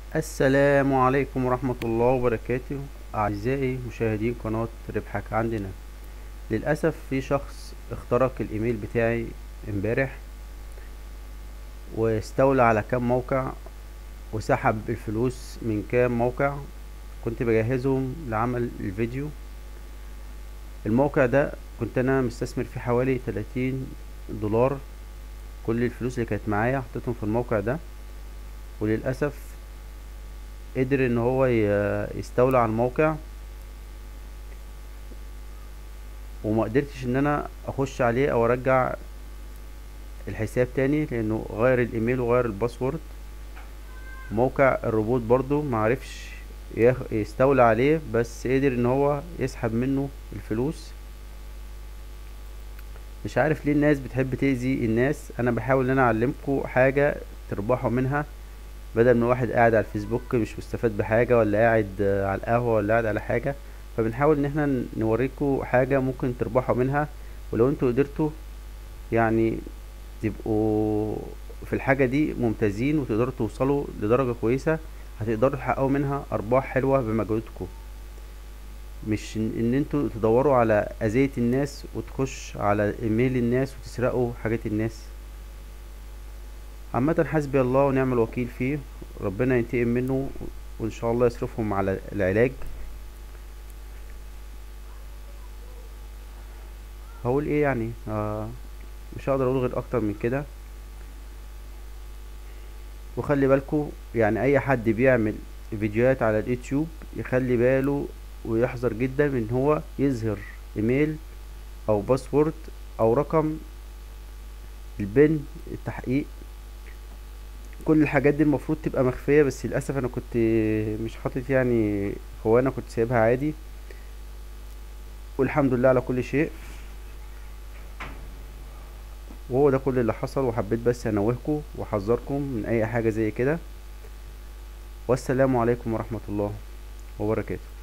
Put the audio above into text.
السلام عليكم ورحمة الله وبركاته أعزائي مشاهدين قناة ربحك عندنا للأسف في شخص اخترق الإيميل بتاعي امبارح واستولى على كام موقع وسحب الفلوس من كام موقع كنت بجهزهم لعمل الفيديو الموقع ده كنت أنا مستثمر فيه حوالي 30 دولار كل الفلوس اللي كانت معايا حطيتهم في الموقع ده وللأسف قدر ان هو يستولى على الموقع وما قدرتش ان انا اخش عليه او ارجع الحساب تاني لانه غير الايميل وغير الباسورد موقع الروبوت برضو معرفش يستولى عليه بس قدر ان هو يسحب منه الفلوس مش عارف ليه الناس بتحب تأذي الناس انا بحاول ان انا اعلمكم حاجة تربحوا منها بدل ما واحد قاعد على الفيسبوك مش مستفاد بحاجة ولا قاعد على القهوة ولا قاعد على حاجة فبنحاول ان احنا نوريكم حاجة ممكن تربحوا منها ولو انتوا قدرتوا يعني تبقوا في الحاجة دي ممتازين وتقدروا توصلوا لدرجة كويسة هتقدروا تحققوا منها ارباح حلوة بمجهودكم مش ان انتوا تدوروا على اذية الناس وتخش على ايميل الناس وتسرقوا حاجات الناس عامة حسبي الله ونعم الوكيل فيه ربنا ينتقم منه وان شاء الله يصرفهم على العلاج هقول ايه يعني آه مش هقدر اقول غير اكتر من كده وخلي بالكو يعني اي حد بيعمل فيديوهات على اليوتيوب يخلي باله ويحذر جدا من هو يظهر ايميل او باسورد او رقم البن التحقيق كل الحاجات دي المفروض تبقى مخفية بس للأسف أنا كنت مش حاطط يعني هو أنا كنت سايبها عادي والحمد لله على كل شيء وهو ده كل اللي حصل وحبيت بس انوهكم واحذركم من اي حاجة زي كده والسلام عليكم ورحمة الله وبركاته